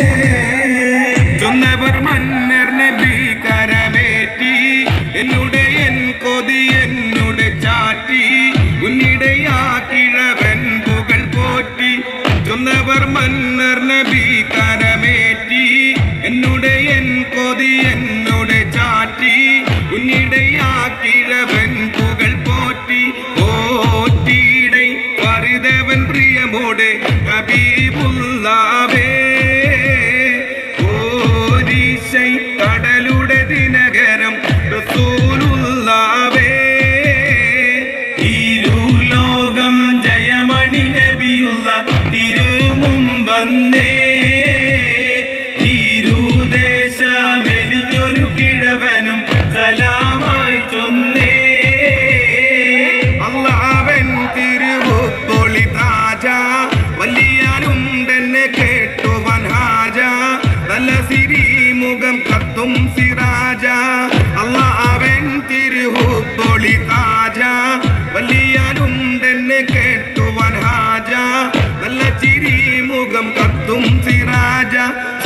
ചൊന്നവർ മന്നർ നബി കരമേറ്റി എന്നുടെ എൻ കൊതി എന്നുടെ ചാറ്റി ഉന്നിടയാക്കിഴവൻ പുകൾ പോറ്റി ചൊന്നവർ മന്നർ നബി കരമേറ്റി എന്നുടെ എൻ കൊതി എന്നുടെ ചാറ്റി ഉന്നിടയാക്കിഴവൻ പുകൾ പോറ്റി പോറ്റിയിടை പരിതവൻ പ്രിയമോടെ ഹബീബുല്ലാവേ ഓരീശൈ കടലുടെ ദിനകരം റസൂലുള്ളാവേ ഇരുലോകം ജയമണി നബിയുള്ള തിരുമുമ്പന്നേ തിരുദേശമെലിഞ്ഞൊരു കിഴവനും സലാമായി ചൊന്നേ അള്ളാവൻ തിരുവുപ്പൊളി താജ വലിയാലുണ്ടെന്നെ കേട്ടുവൻ ഹാജ നല്ല സിരി മുഖം കത്തും സിറാജ അള്ളാവൻ തിരുവുപ്പൊളി താജ വലിയാലുണ്ടെന്നെ കേട്ടുവൻ ഹാജ നല്ല ചിരി മുഖം കത്തും സിറാജ